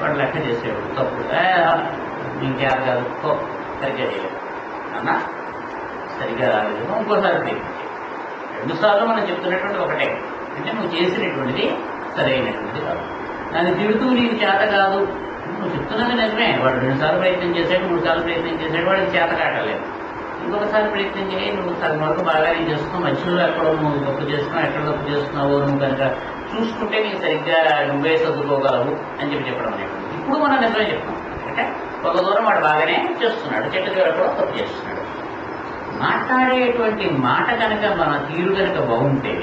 వాడు లెక్క చేసేవాడు తప్పు ఏ, ఇంకేం కాదు పో, సరిగ్గా చేయలేదు అన్నా సరిగ్గా రాలేదు ఇంకోసారి ప్రయత్నించి రెండు సార్లు మనం చెప్తున్నటువంటి ఒకటే అంటే నువ్వు చేసినటువంటిది సరైనటువంటిది కాదు దాన్ని తిడుతూ నీకు చేత కాదు నువ్వు చెప్తున్నది నిజమే వాడు రెండు సార్లు ప్రయత్నం చేశాడు మూడు సార్లు ప్రయత్నం చేశాడు వాడికి చేత కాటలేదు ఇంకొకసారి ప్రయత్నం చేయి నువ్వు సగం వరకు బాగానే చేస్తున్నావు మధ్యలో ఎక్కడో నువ్వు తప్పు చేస్తున్నావు ఎక్కడ తప్పు చేస్తున్నావు నువ్వు కనుక చూసుకుంటే నీకు సరిగ్గా నువ్వే సర్దుకోగలవు అని చెప్పి చెప్పడం అనేటువంటి ఇప్పుడు మనం నిజమే చెప్తాం అంటే ఒక దూరం వాడు బాగానే చేస్తున్నాడు చెట్టు దగ్గర కూడా తప్పు చేస్తున్నాడు మాట్లాడేటువంటి మాట కనుక మన తీరు కనుక బాగుంటే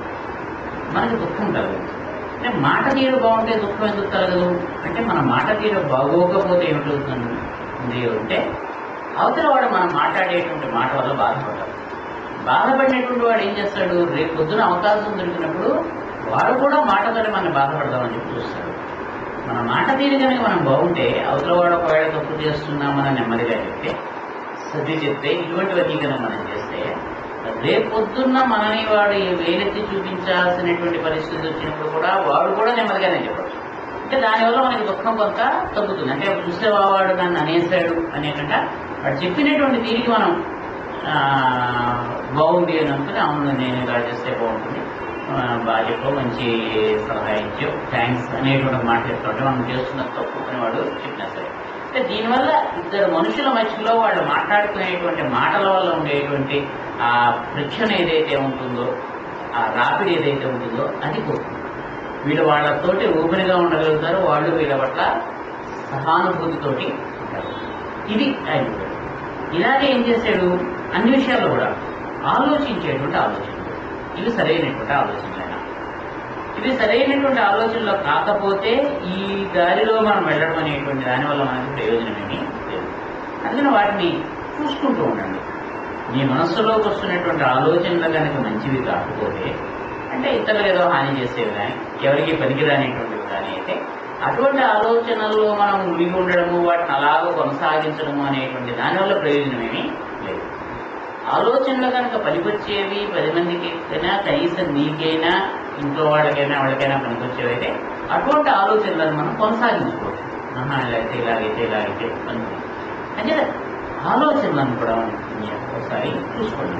మనకి దుఃఖం కలగదు అంటే మాట తీరు బాగుంటే దుఃఖం ఎందుకు కలగదు అంటే మన మాట తీరు బాగోకపోతే ఏమిటవుతుంది ఉంది అంటే అవతల వాడు మనం మాట్లాడేటువంటి మాట వల్ల బాధపడతాడు బాధపడినటువంటి వాడు ఏం చేస్తాడు రేపు పొద్దున అవకాశం దొరికినప్పుడు వాడు కూడా మాటతోనే మనం బాధపడదామని చెప్పి చూస్తాడు మన మాట తీరు కనుక మనం బాగుంటే అవతల వాడు ఒకవేళ తప్పు చేస్తున్నామని నెమ్మదిగా చెప్తే సర్ది చెప్తే ఇటువంటివన్నీ కనుక మనం చేస్తే రేపు పొద్దున్న మనని వాడు వేలెత్తి చూపించాల్సినటువంటి పరిస్థితి వచ్చినప్పుడు కూడా వాడు కూడా నెమ్మదిగానే చెప్పచ్చు అంటే దానివల్ల మనకి దుఃఖం కొంత తగ్గుతుంది అంటే చూస్తే వాడు నన్ను అనేసాడు అనేకంటే వాడు చెప్పినటువంటి దీనికి మనం ఆ, బాగుంది అని అనుకుని అవును నేను ఇలా చేస్తే బాగుంటుంది ఆ, బాగా చెప్పావు మంచి సలహా ఇచ్చావు థ్యాంక్స్ అనేటువంటి మాట చెప్తుంటే మనం చేస్తున్న తప్పు అని వాడు చెప్పినా సరే అంటే దీనివల్ల ఇద్దరు మనుషుల మధ్యలో వాళ్ళు మాట్లాడుకునేటువంటి మాటల వల్ల ఉండేటువంటి ఆ ఫ్రిక్షన్ ఏదైతే ఉంటుందో ఆ రాపిడి ఏదైతే ఉంటుందో అది పోతుంది వీళ్ళు వాళ్ళతోటి ఓపెన్గా ఉండగలుగుతారు వాళ్ళు వీళ్ళ పట్ల సహానుభూతితోటి ఉంటారు ఇది ఆయన గుణం. ఇలాగే ఏం చేశాడు అన్ని విషయాల్లో కూడా ఆలోచించేటువంటి ఆలోచనలు ఇవి సరైనటువంటి ఆలోచనలైనా ఇవి సరైనటువంటి ఆలోచనలు కాకపోతే ఈ దారిలో మనం వెళ్ళడం అనేటువంటి దానివల్ల మనకి ప్రయోజనమేమీ లేదు అందుకని వాటిని చూసుకుంటూ ఉండండి మీ మనస్సులోకి వస్తున్నటువంటి ఆలోచనలు కనుక మంచివి కాకపోతే అంటే ఇతరులు ఏదో హాని చేసేవి కానీ ఎవరికి పనికిరానిటువంటివి కానీ అయితే అటువంటి ఆలోచనల్లో మనం మునిగి ఉండడము వాటిని అలాగ కొనసాగించడము అనేటువంటి దానివల్ల ప్రయోజనమేమీ లేదు ఆలోచనలు కనుక పనికొచ్చేవి పది మందికి అయినా కనీసం నీకైనా ఇంట్లో వాళ్ళకైనా వాళ్ళకైనా పనికొచ్చేవి అయితే అటువంటి ఆలోచనలను మనం కొనసాగించుకోవచ్చు ఆహా ఇలాగైతే ఇలాగైతే ఇలాగైతే అనుకుని అంటే ఆలోచనలను కూడా మనం ఒకసారి చూసుకోండి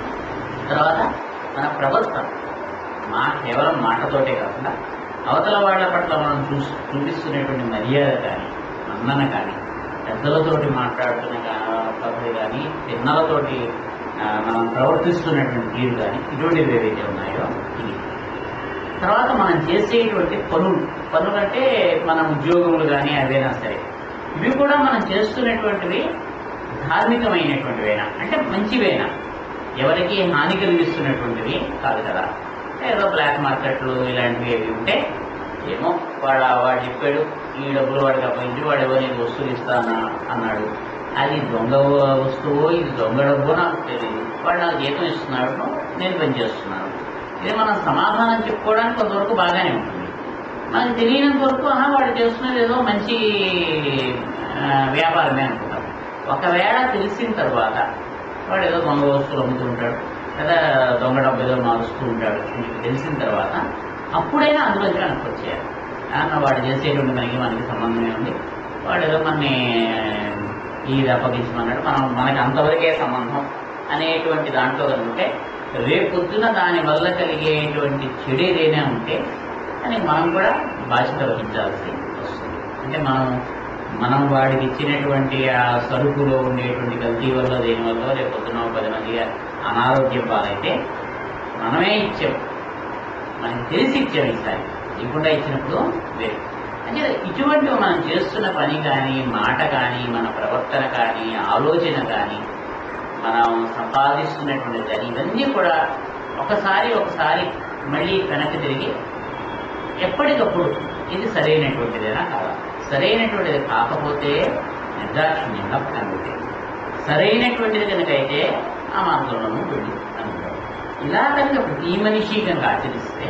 తర్వాత మన ప్రవర్తన మా కేవలం మాటతోటే కాకుండా అవతల వాళ్ళ పట్ల మనం చూసి చూపిస్తున్నటువంటి మర్యాద కానీ మన్నన కానీ పెద్దలతోటి మాట్లాడుతున్న కా- పద్ధతి కానీ పిన్నలతోటి ఆ, మనం ప్రవర్తిస్తున్నటువంటి తీరు కానీ ఇటువంటివి ఏవైతే ఉన్నాయో ఇది తర్వాత మనం చేసేటువంటి పనులు పనులు అంటే మన ఉద్యోగములు కానీ అవేనా సరే ఇవి కూడా మనం చేస్తున్నటువంటివి ధార్మికమైనటువంటివేనా అంటే మంచివేనా ఎవరికి హాని కలిగిస్తున్నటువంటివి కాదు కదా ఏదో బ్లాక్ మార్కెట్లు ఇలాంటివి ఏవి ఉంటే ఏమో వాడు వాడు చెప్పాడు ఈ డబ్బులు వాడికి అప్పగించి వాడు ఎవరు నీకు వస్తువులు ఇస్తా అన్నా- అన్నాడు అది దొంగ వస్తువు ఇది దొంగ డబ్బు నాకు తెలియదు వాడు నాకు జీతం ఇస్తున్నాడు నేను పని చేస్తున్నాను ఇది మనం సమాధానం చెప్పుకోవడానికి కొంతవరకు బాగానే ఉంటుంది మనకు తెలియనంత వరకు ఆహా, వాడు చేస్తున్నది ఏదో మంచి ఆ, వ్యాపారమే అనుకుంటాం ఒకవేళ తెలిసిన తర్వాత వాడు ఏదో దొంగ వస్తువులు అమ్ముతూ ఉంటాడు లేదా దొంగ డబ్బు ఏదో మారుస్తూ ఉంటాడు మీకు తెలిసిన తర్వాత అప్పుడైనా అందులోంచి వెనక్కి వచ్చేయాలి అన్న వాడు చేసేటువంటి మనకి మనకి సంబంధమే ఉంది వాడు ఏదో మనని ఇది అప్పగించమన్నాడు మనం మనకి అంతవరకే సంబంధం అనేటువంటి దాంట్లో కనుకుంటే రేపు పొద్దున దాని వల్ల కలిగేటువంటి చెడు ఏదైనా ఉంటే దానికి మనం కూడా బాధ్యత వహించాల్సి వస్తుంది అంటే మనం మనం వాడికి ఇచ్చినటువంటి ఆ సరుకులో ఉండేటువంటి కల్తీ వల్ల దేని వల్ల రేపు పొద్దున ఒక పది మందిగా అనారోగ్యం పాలైతే మనమే ఇచ్చాం మనకి తెలిసి ఇచ్చాం ఈసారి ఇవ్వకుండా ఇచ్చినప్పుడు వేరు అంటే ఇటువంటివి మనం చేస్తున్న పని కానీ మాట కానీ మన ప్రవర్తన కానీ ఆలోచన కానీ మనం సంపాదిస్తున్నటువంటి కానీ ఇవన్నీ కూడా ఒకసారి ఒకసారి మళ్ళీ వెనక్కి తిరిగి ఎప్పటికప్పుడు ఇది సరైనటువంటిదేనా కాదా సరైనటువంటిది కాకపోతే నిర్దాక్షిణ్యంగా పక్కన పెట్టేది సరైనటువంటిది కనుక అయితే ఆ మార్గంలోనూ వెళ్ళి అనుకుంటాం ఇలా కనుక ప్రతి మనిషి కనుక ఆచరిస్తే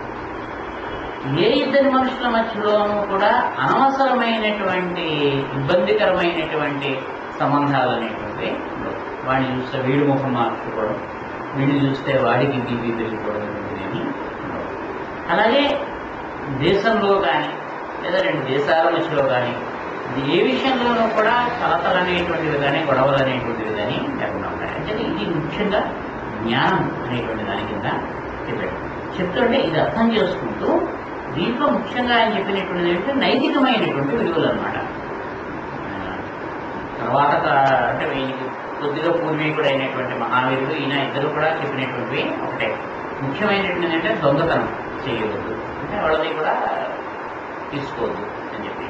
ఏ ఇద్దరి మనుషుల మధ్యలోనూ కూడా అనవసరమైనటువంటి ఇబ్బందికరమైనటువంటి సంబంధాలు అనేటువంటివి ఉండవు. వాడిని చూస్తే వీడి ముఖం మార్చుకోవడం వీడిని చూస్తే వాడికి బీపీ పెరిగిపోవడం అనేటువంటివి ఏమీ ఉండవు. అలాగే దేశంలో కానీ లేదా రెండు దేశాల మధ్యలో కానీ ఇది ఏ విషయంలోనూ కూడా కలతలు అనేటువంటివి కానీ గొడవలు అనేటువంటివి కానీ లేకుండా ఉంటాయి అంటే ఇది ముఖ్యంగా జ్ఞానం అనేటువంటి దాని కింద చెప్పాడు చెప్తుంటే ఇది అర్థం చేసుకుంటూ దీంట్లో ముఖ్యంగా ఆయన చెప్పినటువంటిది ఏంటంటే నైతికమైనటువంటి విలువలు అనమాట తర్వాత కా- అంటే ఈయనకి కొద్దిగా పూర్వీకుడు అయినటువంటి మహావీరుడు ఈయన ఇద్దరు కూడా చెప్పినటువంటివి ఒకటే ముఖ్యమైనటువంటిది ఏంటంటే దొంగతనం చేయవద్దు అంటే వాళ్ళని కూడా తీసుకోవద్దు అని చెప్పి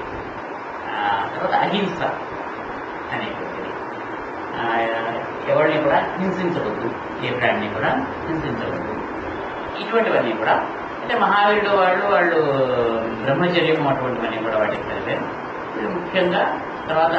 ఆ, తర్వాత అహింస అనేటువంటిది ఆ, ఎవరిని కూడా హింసించవద్దు ఏ ప్రాణిని కూడా హింసించవద్దు ఇటువంటివన్నీ కూడా అంటే మహావీరుడు వాళ్ళు వాళ్ళు బ్రహ్మచర్యం అటువంటివన్నీ కూడా వాటికి కలిపారు ఇది ముఖ్యంగా తర్వాత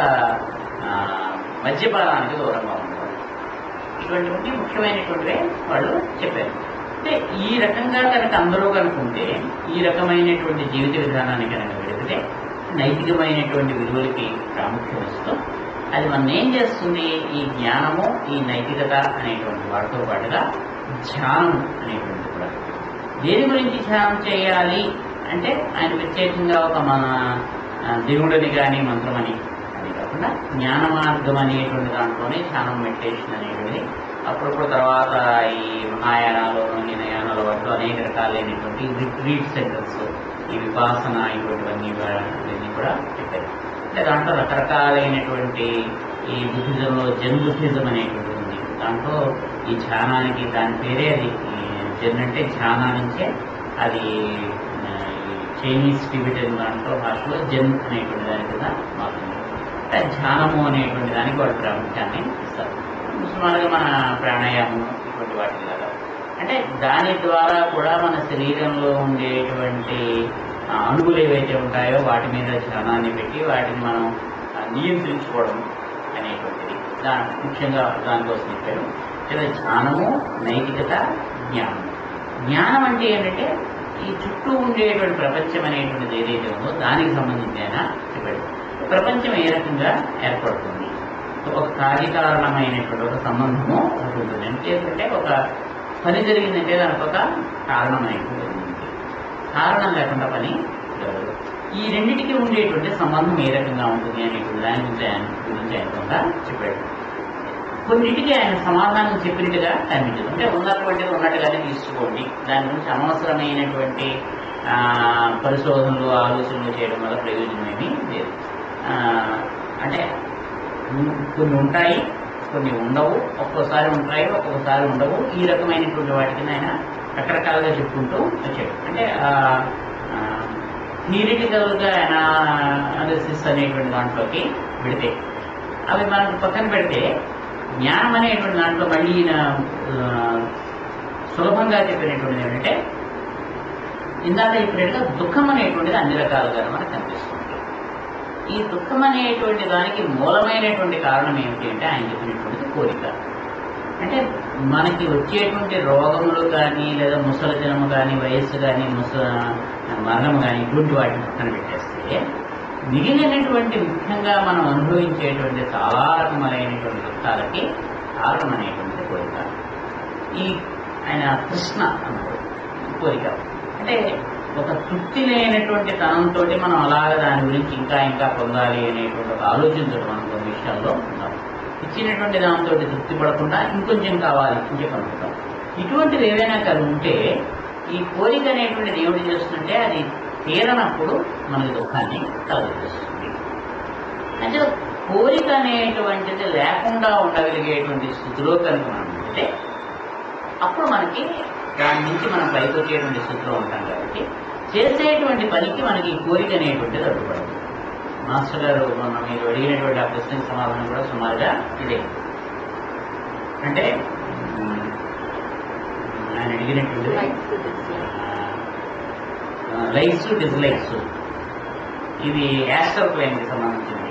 ఆ, మద్యపానానికి దూరంగా ఉండేవాళ్ళు ఇటువంటివన్నీ ముఖ్యమైనటువంటివే వాళ్ళు చెప్పారు అంటే ఈ రకంగా కనుక అందరూ కనుకుంటే ఈ రకమైనటువంటి జీవిత విధానాన్ని కనుక పెడితే నైతికమైనటువంటి విలువలకి ప్రాముఖ్యం ఇస్తూ అది మనం ఏం చేస్తుంది ఈ జ్ఞానము ఈ నైతికత అనేటువంటి వాటితో పాటుగా ధ్యానం అనేటువంటి కూడా దేని గురించి ధ్యానం చేయాలి అంటే ఆయన ప్రత్యేకంగా ఒక మన ఆ, దేవుడిని కానీ మంత్రమని అది కాకుండా జ్ఞాన మార్గం అనేటువంటి దాంట్లోనే ధ్యానం మెడిటేషన్ అనేటువంటిది అప్పుడప్పుడు తర్వాత ఈ మహాయానాలు హినయానాలు వాటిలో అనేక రకాలైనటువంటి రిట్రీట్ సెంటర్స్ ఈ విపాసన ఇటువంటివన్నీ కూడా- ఇవన్నీ కూడా చెప్పారు అంటే దాంట్లో రకరకాలైనటువంటి ఈ బుద్ధిజంలో జన్ బుద్ధిజం అనేటువంటిది ఉంది దాంట్లో ఈ ధ్యానానికి దాని పేరే అది ఈ జన్ అంటే ధ్యానా నుంచే అది ఆ, ఈ చైనీస్ టిబెటన్ దాంట్లో భాషలో జన్ అనేటువంటి దాని కింద మారుతుంది అంటే ధ్యానము అనేటువంటి దానికి వాళ్ళు ప్రాముఖ్యాన్ని ఇస్తారు సుమారుగా మన ప్రాణాయామం ఇటువంటి వాటి లాగా అంటే దాని ద్వారా కూడా మన శరీరంలో ఉండేటువంటి ఆ, అణువులు ఏవైతే ఉంటాయో వాటి మీద ధ్యానాన్ని పెట్టి వాటిని మనం ఆ, నియంత్రించుకోవడం అనేటువంటిది దాని ముఖ్యంగా దానికోసం చెప్పారు లేదా ధ్యానము నైతికత జ్ఞానం జ్ఞానం అంటే ఏంటంటే ఈ చుట్టూ ఉండేటువంటి ప్రపంచం అనేటువంటిది ఏదైతే ఉందో దానికి సంబంధించి ఆయన చెప్పాడు ప్రపంచం ఏ రకంగా ఏర్పడుతుంది ఒక కార్యకారణమైనటువంటి ఒక సంబంధము ఒకటి ఉంటుంది అంటే ఏంటంటే ఒక పని జరిగిందంటే దానికి ఒక కారణం అనేటువంటి ఉంది కారణం లేకుండా పని జరగదు ఈ రెండింటికి ఉండేటువంటి సంబంధం ఏ రకంగా ఉంటుంది అనేటువంటి దాని గురించి ఆయన గురించి ఆయన కొంత చెప్పాడు కొన్నిటికి ఆయన సమాధానం చెప్పినట్టుగా కనిపించదు అంటే ఉన్నటువంటిది ఉన్నట్టుగానే తీసుకోండి దాని గురించి అనవసరమైనటువంటి ఆ, పరిశోధనలు ఆలోచనలు చేయడం వల్ల ప్రయోజనం ఏమీ లేదు ఆ, అంటే ఉం- కొన్ని ఉంటాయి కొన్ని ఉండవు ఒక్కోసారి ఉంటాయి ఒక్కొక్కసారి ఉండవు ఈ రకమైనటువంటి వాటికి ఆయన రకరకాలుగా చెప్పుకుంటూ వచ్చాడు అంటే థియరిటికల్గా అనాలిసిస్ అనేటువంటి దాంట్లోకి పెడితే అవి మనకు పక్కన పెడితే జ్ఞానం అనేటువంటి దాంట్లో మళ్ళీ ఈయన, ఆ, సులభంగా చెప్పినటువంటిది ఏంటంటే ఇందాక చెప్పినట్టుగా దుఃఖం అనేటువంటిది అన్ని రకాలుగా మనకు కనిపిస్తుంది ఈ దుఃఖం అనేటువంటి దానికి మూలమైనటువంటి కారణం ఏమిటి అంటే ఆయన చెప్పినటువంటిది కోరిక అంటే మనకి వచ్చేటువంటి రోగములు కానీ లేదా ముసలితనము కానీ వయస్సు కానీ ముస మరణం కానీ ఇటువంటి వాటిని పక్కన పెట్టేస్తే మిగిలినటువంటి ముఖ్యంగా మనం అనుభవించేటువంటి చాలా రకములైనటువంటి దుఃఖాలకి కారణం అనేటువంటి కోరిక ఈ ఆయన కృష్ణ అన్నాడు కోరిక అంటే ఒక తృప్తి లేనటువంటి తనంతో మనం అలాగ దాని గురించి ఇంకా ఇంకా పొందాలి అనేటువంటి ఒక ఆలోచించడం మనం కొన్ని విషయాల్లో ఉన్నాం ఇచ్చినటువంటి దాంతో తృప్తి పడకుండా ఇంకొంచెం కావాలి ఇంకొంచెం అనుకుంటాం ఇటువంటివి ఏవైనా కలిగి ఉంటే ఈ కోరిక అనేటువంటిది ఏమిటి చేస్తుందంటే అది తీరనప్పుడు మనకి దుఃఖాన్ని కలుగజేస్తుంది అంటే కోరిక అనేటువంటిది లేకుండా ఉండగలిగేటువంటి స్థితిలో కనుక మనం ఉంటే అప్పుడు మనకి దాని నుంచి మనం పైకి వచ్చేటువంటి స్థితిలో ఉంటాం కాబట్టి చేసేటువంటి పనికి మనకి ఈ కోరిక అనేటువంటిది అడ్డుపడదు మాస్టర్ గారు మొన్న మీరు అడిగినటువంటి ఆ ప్రశ్నకి సమాధానం కూడా సుమారుగా ఇదే అంటే ఉమ్, ఆయన అడిగినటువంటి లైక్స్ డిస్లైక్స్ ఇది యాస్టర్ ప్లేన్కి సంబంధించింది